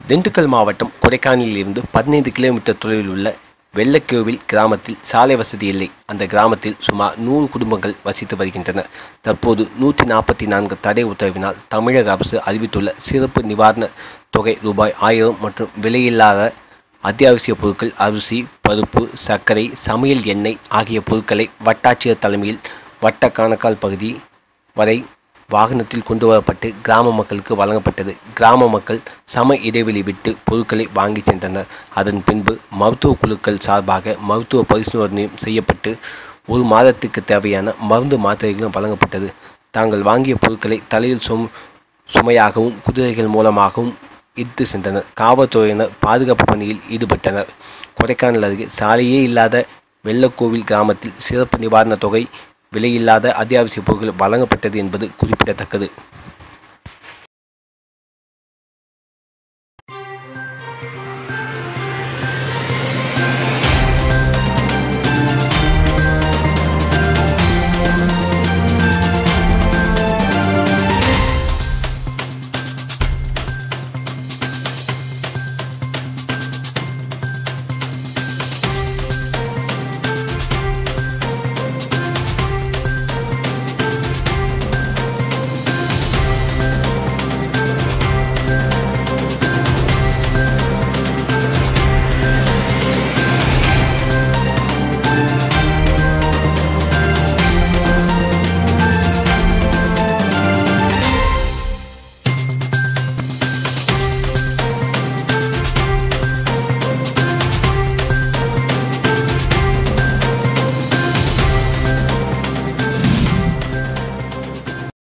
திண்டுக்கல் மாவட்டம் கொடைக்கானலில் இருந்து பதினைந்து கிலோமீட்டர் தொலைவில் உள்ள வெள்ளக்கோவில் கிராமத்தில் சாலை வசதி இல்லை அந்த கிராமத்தில் சுமார் நூறு குடும்பங்கள் வசித்து வருகின்றன தற்போது நூற்றி நாற்பத்தி நான்கு தடை உத்தரவினால் தமிழக அரசு அறிவித்துள்ள சிறப்பு நிவாரண தொகை ரூபாய் ஆயிரம் மற்றும் விலையில்லாத அத்தியாவசிய பொருட்கள் அரிசி பருப்பு சர்க்கரை சமையல் எண்ணெய் ஆகிய பொருட்களை வட்டாட்சியர் தலைமையில் வட்ட காணக்கால் பகுதி வரை வாகனத்தில் கொண்டு வரப்பட்டு கிராம மக்களுக்கு வழங்கப்பட்டது கிராம மக்கள் சம இடைவெளி விட்டு பொருட்களை வாங்கி சென்றனர் அதன் பின்பு மருத்துவ குழுக்கள் சார்பாக மருத்துவ பரிசோதனையும் செய்யப்பட்டு ஒரு மாதத்துக்கு தேவையான மருந்து மாத்திரைகளும் வழங்கப்பட்டது தாங்கள் வாங்கிய பொருட்களை தலையில் சும் சுமையாகவும் குதிரைகள் மூலமாகவும் இட்டு சென்றனர் காவல்துறையினர் பாதுகாப்பு பணியில் ஈடுபட்டனர் கொடைக்கானல் அருகே சாலையே இல்லாத வெள்ளக்கோவில் கிராமத்தில் சிறப்பு நிவாரணத் தொகை விலையில்லாத அத்தியாவசிய பொருட்கள் வழங்கப்பட்டது என்பது குறிப்பிடத்தக்கது